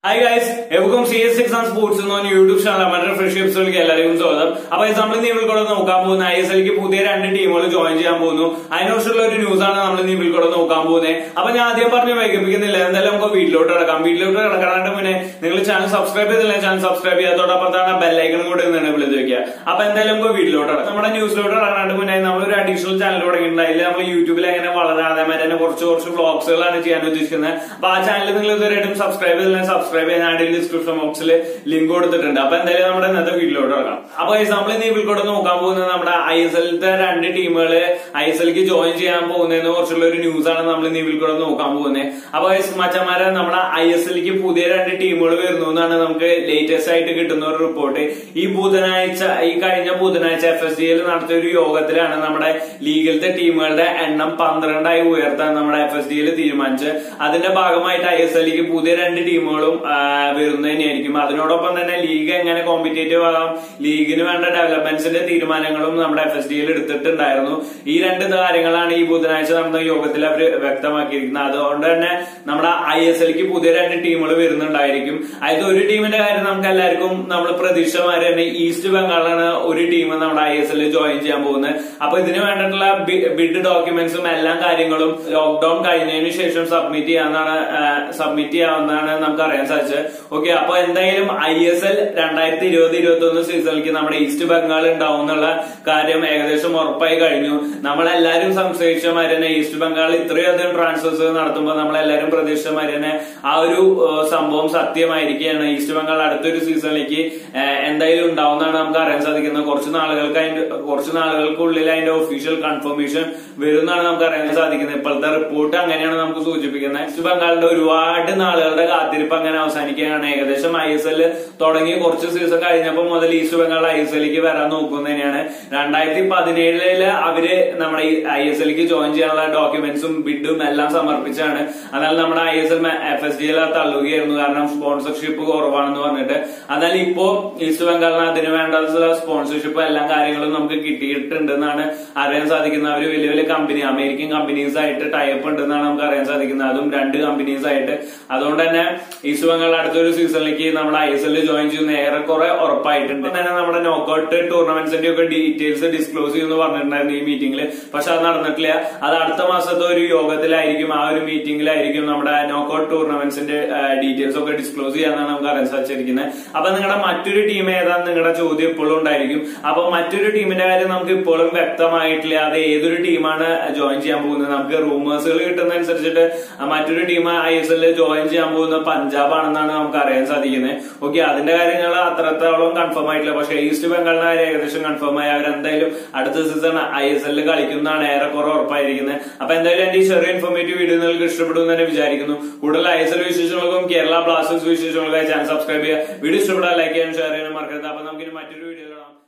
hi guys എവർക്കും C S six and sports എന്ന് പറഞ്ഞ യൂട്യൂബ് ചാനൽ നമ്മുടെ ഫ്രഷ് എപ്പിസോഡിലേക്ക് എല്ലാവർക്കും സ്വാഗതം അപ്പൊ നമ്മൾ നീവിൽക്കൂടെ നോക്കാൻ പോകുന്ന ഐ എസ് എല്ലിക്ക് പുതിയ രണ്ട് ടീമുകൾ ജോയിൻ ചെയ്യാൻ പോകുന്നു അതിനെക്കുറിച്ചുള്ള ഒരു ന്യൂസ് ആണ് നമ്മൾ നീവിൽക്കൂടെ നോക്കാൻ പോകുന്നത് അപ്പൊ ഞാൻ ആദ്യം പറഞ്ഞ് വൈകിപ്പിക്കുന്നില്ല എന്തായാലും നമുക്ക് വീട്ടിലോട്ട് കിടക്കാം വീട്ടിലോട്ട് കിടക്കാനായിട്ട് മുന്നേ നിങ്ങൾ ചാനൽ സബ്സ്ക്രൈബ് ചെയ്തില്ല ചാനൽ സബ്സ്ക്രൈബ് ചെയ്യാത്തോടൊപ്പം തന്നെ ബെല്ലൈക്കൺ കൂടെ നിന്ന് വിളിച്ച് വെക്കുക അപ്പൊ എന്തായാലും നമുക്ക് വീട്ടിലോട്ട് കിടക്കാം നമ്മുടെ ന്യൂസിലോട്ട് കിടക്കാനായിട്ട് മുന്നേ നമ്മൾ ഒരു അഡീഷണൽ ചാനൽ തുടങ്ങിയിട്ടുണ്ട് അതിൽ നമ്മൾ യൂട്യൂബിൽ എങ്ങനെ വളരാതെ തന്നെ കുറച്ച് കുറച്ച് വ്ളോഗ്സുകളാണ് ചെയ്യാൻ ഉദ്ദേശിക്കുന്നത് അപ്പൊ ആ ചാനൽ നിങ്ങൾ ഇതുവരെയായിട്ടും സബ്സ്ക്രൈബ് ചെയ്തില്ല സബ്സ്ക്രൈബ് ചെയ്യാൻ ആഡ് ഡിസ്ക്രിപ്ഷൻ ബോക്സിൽ ലിങ്ക് കൊടുത്തിട്ടുണ്ട് അപ്പൊ എന്തായാലും നമ്മുടെ ഇന്നത്തെ വീട്ടിലോട്ട് കിടക്കാം അപ്പൊ നമ്മൾ ഇന്ന് ഈ വീട്ടിലോട്ട് നോക്കാൻ പോകുന്നത് നമ്മുടെ ഐ എസ് എല്ലിലത്തെ രണ്ട് ടീമുകള് ഐ എസ് എല്ലിക്ക് ജോയിൻ ചെയ്യാൻ പോകുന്നതിനെ കുറിച്ചുള്ള ഒരു ന്യൂസ് ആണ് നമ്മൾ ഇന്ന് ഈ വീട്ടിലോട്ട് നോക്കാൻ പോകുന്നത് അപ്പൊ മച്ചന്മാരെ നമ്മുടെ ഐ എസ് എല്ലിക്ക് പുതിയ രണ്ട് ടീമുകൾ വരുന്നു എന്നാണ് നമുക്ക് ലേറ്റസ്റ്റ് ആയിട്ട് കിട്ടുന്ന ഒരു റിപ്പോർട്ട് ഈ ബുധനാഴ്ച ഈ കഴിഞ്ഞ ബുധനാഴ്ച എഫ് എസ് ഡിയിൽ നടത്തിയ ഒരു യോഗത്തിലാണ് നമ്മുടെ ലീഗിലത്തെ ടീമുകളുടെ എണ്ണം പന്ത്രണ്ടായി ഉയർത്താൻ നമ്മുടെ എഫ് എസ് ഡിയിൽ തീരുമാനിച്ചത് അതിന്റെ ഭാഗമായിട്ട് ഐ എസ് എല്ലിക്ക് പുതിയ രണ്ട് ടീമുകളും വരുന്നത് തന്നെയായിരിക്കും അതിനോടൊപ്പം തന്നെ ലീഗ് എങ്ങനെ കോമ്പറ്റേറ്റീവ് ആകാം ലീഗിന് വേണ്ട ഡെവലപ്മെന്റ്സിന്റെ തീരുമാനങ്ങളും നമ്മുടെ എഫ് എസ് ഡിയിൽ എടുത്തിട്ടുണ്ടായിരുന്നു ഈ രണ്ട് കാര്യങ്ങളാണ് ഈ ബുധനാഴ്ച നടന്ന യോഗത്തിൽ അവർ വ്യക്തമാക്കിയിരിക്കുന്നത് അതുകൊണ്ട് തന്നെ നമ്മുടെ ഐ എസ് എല്ലിക്ക് പുതിയ രണ്ട് ടീമുകൾ വരുന്നുണ്ടായിരിക്കും അതായത് ഒരു ടീമിന്റെ കാര്യം നമുക്ക് എല്ലാവർക്കും നമ്മൾ പ്രതീക്ഷമാര് തന്നെ ഈസ്റ്റ് ബംഗാളാണ് ഒരു ടീം നമ്മുടെ ഐ എസ് എല്ലിൽ ജോയിൻ ചെയ്യാൻ പോകുന്നത് അപ്പൊ ഇതിന് വേണ്ടിയിട്ടുള്ള ബിഡ് ഡോക്യുമെന്റ്സും എല്ലാ കാര്യങ്ങളും ലോക്ക്ഡൌൺ കഴിഞ്ഞതിന് ശേഷം സബ്മിറ്റ് ചെയ്യാവുന്നതാണ് സബ്മിറ്റ് ചെയ്യാവുന്നതാണ് നമുക്ക് അറിയാൻ സാധിച്ചത് ഓക്കെ അപ്പൊ എന്തായാലും ഐ എസ് എൽ രണ്ടായിരത്തി ഇരുപത് ഇരുപത്തി ഒന്ന് സീസണിലേക്ക് നമ്മുടെ ഈസ്റ്റ് ബംഗാൾ ഉണ്ടാവും എന്നുള്ള കാര്യം ഏകദേശം ഉറപ്പായി കഴിഞ്ഞു നമ്മളെല്ലാരും സംശയിച്ച മാതിരി തന്നെ ഈസ്റ്റ് ബംഗാൾ ഇത്രയധികം ട്രാൻസ്ഫേഴ്സ് നടത്തുമ്പോൾ നമ്മളെല്ലാരും പ്രതീക്ഷിച്ച മാതിരി തന്നെ ആ ഒരു സംഭവം സത്യമായിരിക്കുകയാണ് ഈസ്റ്റ് ബംഗാൾ അടുത്തൊരു സീസണിലേക്ക് എന്തായാലും ഉണ്ടാവുന്നതാണ് നമുക്ക് അറിയാൻ സാധിക്കുന്നത് കുറച്ച് നാളുകൾക്ക് അതിന്റെ കുറച്ച് നാളുകൾക്കുള്ളിൽ അതിന്റെ ഒഫീഷ്യൽ കൺഫർമേഷൻ വരുന്നതാണ് നമുക്ക് അറിയാൻ സാധിക്കുന്നത് ഇപ്പോഴത്തെ റിപ്പോർട്ട് അങ്ങനെയാണ് നമുക്ക് സൂചിപ്പിക്കുന്നത് ഈസ്റ്റ് ബംഗാളിന്റെ ഒരുപാട് നാളുകളുടെ കാത്തിരിപ്പ് അങ്ങനെ അവസാനിക്കുകയാണ് ഏകദേശം ഐ എസ് എൽ തുടങ്ങി കുറച്ച് സീസൺ കഴിഞ്ഞപ്പോൾ മുതൽ ഈസ്റ്റ് ബംഗാൾ ഐ എസ് എല്ലിലേക്ക് വരാൻ നോക്കുന്നത് തന്നെയാണ് രണ്ടായിരത്തി പതിനേഴില് അവര് നമ്മുടെ ഐ എസ് എല്ലിലേക്ക് ജോയിൻ ചെയ്യാനുള്ള ഡോക്യുമെന്റ്സും ബിഡും എല്ലാം സമർപ്പിച്ചാണ് എന്നാൽ നമ്മുടെ I S L F S D L തള്ളുകയായിരുന്നു കാരണം സ്പോൺസർഷിപ്പ് കുറവാണെന്ന് പറഞ്ഞിട്ട് എന്നാൽ ഇപ്പോ ഈസ്റ്റ് ബംഗാളിന് അതിന് വേണ്ട സ്പോൺസർഷിപ്പ് എല്ലാ കാര്യങ്ങളും നമുക്ക് കിട്ടിയിട്ടുണ്ടെന്നാണ് അറിയാൻ സാധിക്കുന്നത് അവര് വലിയ വലിയ കമ്പനി അമേരിക്കൻ കമ്പനീസ് ആയിട്ട് ടൈപ്പ് ഉണ്ടെന്നാണ് നമുക്ക് അറിയാൻ സാധിക്കുന്നത് അതും രണ്ട് കമ്പനീസ് ആയിട്ട് അതുകൊണ്ട് തന്നെ ഈസ്റ്റ് ബംഗാൾ അടുത്തൊരു സീസണിലേക്ക് നമ്മുടെ ഐ എസ് എല്ലിൽ ജോയിൻ ചെയ്യുന്ന ഏറെക്കുറെ ഉറപ്പായിട്ടുണ്ട് തന്നെ നമ്മുടെ നോക്കൌട്ട് ടൂർണമെന്റ്സിന്റെ ഒക്കെ ഡീറ്റെയിൽസ് ഡിസ്ക്ലോസ് ചെയ്യുമെന്ന് പറഞ്ഞിട്ടുണ്ടായിരുന്നു ഈ മീറ്റിംഗിൽ പക്ഷെ അത് നടന്നിട്ടില്ല അത് അടുത്ത മാസത്തെ ഒരു യോഗത്തിലായിരിക്കും ആ ഒരു മീറ്റിംഗിലായിരിക്കും നമ്മുടെ നോക്കൌട്ട് ടൂർണമെന്റ്സിന്റെ ഡീറ്റെയിൽസ് ഒക്കെ ഡിസ്ക്ലോസ് ചെയ്യാന്നാണ് നമുക്ക് അറിയാൻ സാധിച്ചിരിക്കുന്നത് അപ്പൊ നിങ്ങളുടെ മറ്റൊരു ടീം ഏതാന്ന് നിങ്ങളുടെ ചോദ്യം ഇപ്പോഴും ഉണ്ടായിരിക്കും അപ്പൊ മറ്റൊരു ടീമിന്റെ കാര്യം നമുക്ക് ഇപ്പോഴും വ്യക്തമായിട്ടില്ല അത് ഏതൊരു ടീമാണ് ജോയിൻ ചെയ്യാൻ പോകുന്നത് നമുക്ക് റൂമേഴ്സുകൾ കിട്ടുന്നതനുസരിച്ചിട്ട് മറ്റൊരു ടീം ഐ എസ് എല്ലിൽ ജോയിൻ ചെയ്യാൻ പോകുന്നത് പഞ്ചാബ് ആണെന്നാണ് നമുക്ക് അറിയാൻ സാധിക്കുന്നത് ഓക്കെ അതിന്റെ കാര്യങ്ങൾ അത്രത്തോളം കൺഫേം ആയിട്ടില്ല പക്ഷേ ഈസ്റ്റ് ബംഗാളിന്റെ കാര്യം ഏകദേശം കൺഫേം ആയി അവരെന്തായാലും അടുത്ത സീസൺ ഐ എസ് എല്ലിൽ കളിക്കുന്നതാണ് ഏറെക്കുറെ ഉറപ്പായിരിക്കുന്നത് അപ്പൊ എന്തായാലും എന്റെ ഈ ചെറിയ ഇൻഫോർമേറ്റീവ് വീഡിയോ നിങ്ങൾക്ക് ഇഷ്ടപ്പെടും തന്നെ വിചാരിക്കുന്നു കൂടുതൽ ഐ എസ് എൽ വിശേഷങ്ങൾക്കും കേരള ബ്ലാസ്റ്റേഴ്സ് വിശേഷങ്ങൾക്കായി ചാനൽ സബ്സ്ക്രൈബ് ചെയ്യുക വീഡിയോ ഇഷ്ടപ്പെടാൻ ലൈക്ക് ചെയ്യാൻ ഷെയർ ചെയ്യാൻ മറക്കരുത് അപ്പൊ നമുക്ക് മറ്റൊരു വീഡിയോ കാണാം